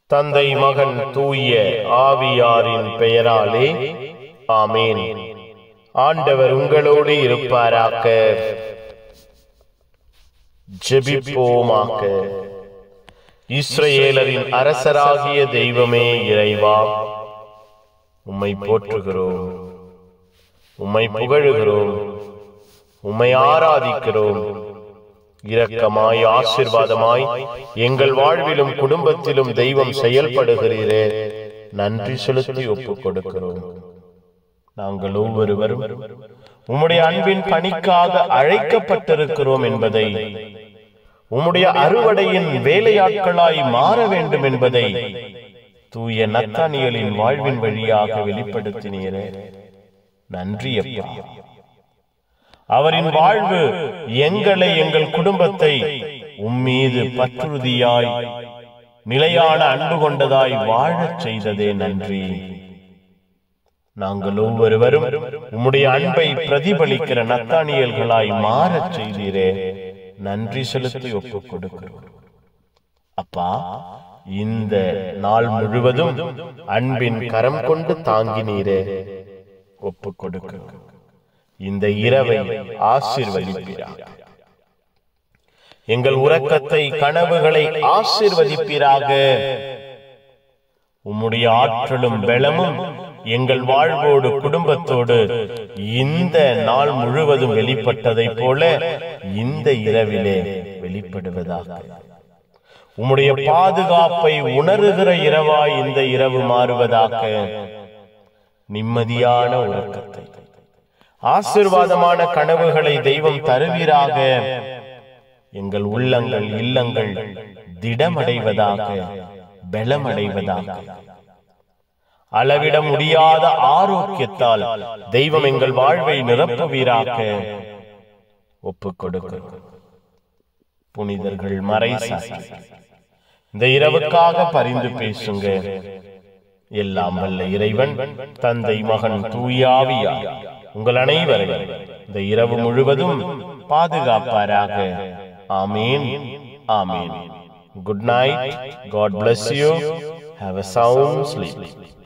தந்தை மகன் தூய ஆவியாரின் பெயராலே ஆமேன் ஆண்டவர் உங்களோடு இருப்பாராக ஜெபிப்போமாக இஸ்ரவேலரின் அரசராகிய தெய்வமே இறைவா உம்மை போற்றுகிறோம் உம்மை புகழுகிறோம் உம்மை ஆராதிக்கிறோம் இரக்கமாய் ஆசிர்வாதமாய் எங்கள் வாழ்விலும் குடும்பத்திலும் தெய்வம் செயல்படுகிறீரே நன்றி செலுத்தி ஒப்புக் கொடுக்கிறோம் நாங்கள் ஒவ்வொருவரும் உம்முடைய அன்பின் பணிக்காக அழைக்கப்பட்டிருக்கிறோம் என்பதை உம்முடைய அறுவடையின் வேலையாட்களாய் மாற வேண்டும் என்பதை தூய நத்தானியலின் வாழ்வின் வழியாக வெளிப்படுத்தினீரே நன்றி அப்பா அவரின் வாழ்வு எங்களை எங்கள் குடும்பத்தை உம்மீது பற்றுறுதியாய் நிலையான அன்பு கொண்டதாய் வாழச் செய்ததே நன்றி நாங்கள் ஒவ்வொருவரும் உம்முடைய அன்பை பிரதிபலிக்கிற நத்தானியல்களாய் மாறச் செய்தீரே நன்றி செலுத்தி ஒப்புக் கொடுக்கிறோம் அப்பா இந்த நாள் முழுவதும் அன்பின் கரம் கொண்டு தாங்கினீரே ஒப்புக் கொடுக்கிறோம் இந்த இரவை ஆசிர்வதிப்பீராக எங்கள் உறக்கத்தை கனவுகளை ஆசிர்வதிப்பீராக உம்முடைய ஆற்றலும் பலமும் எங்கள் வாழ்வோடு குடும்பத்தோடு இந்த நாள் முழுவதும் வெளிப்பட்டதைப் போல இந்த இரவிலே வெளிப்படுவதாக உம்முடைய பாதுகாப்பை உணர்கிற இரவாய் இந்த இரவு மாறுவதாக நிம்மதியான உறக்கத்தை ஆசிர்வாதமான கனவுகளை தெய்வம் தருவீராக எங்கள் உள்ளங்கள் இல்லங்கள் திடமடைவதாக பலமடைவதாக அளவிட முடியாத ஆரோக்கியத்தால் தெய்வம் எங்கள் வாழ்வை நிரப்புவீராக ஒப்புக் கொடுக்கிறோம் புனிதர்கள் மறை இந்த இரவுக்காக பரிந்து பேசுங்க எல்லாம் வல்ல இறைவன் தந்தை மகன் தூயாவியா உங்கள் அனைவரையும் இந்த இரவு முழுவதும் பாதுகாப்பாராக ஆமீன் ஆமீன் good night God bless you have a sound sleep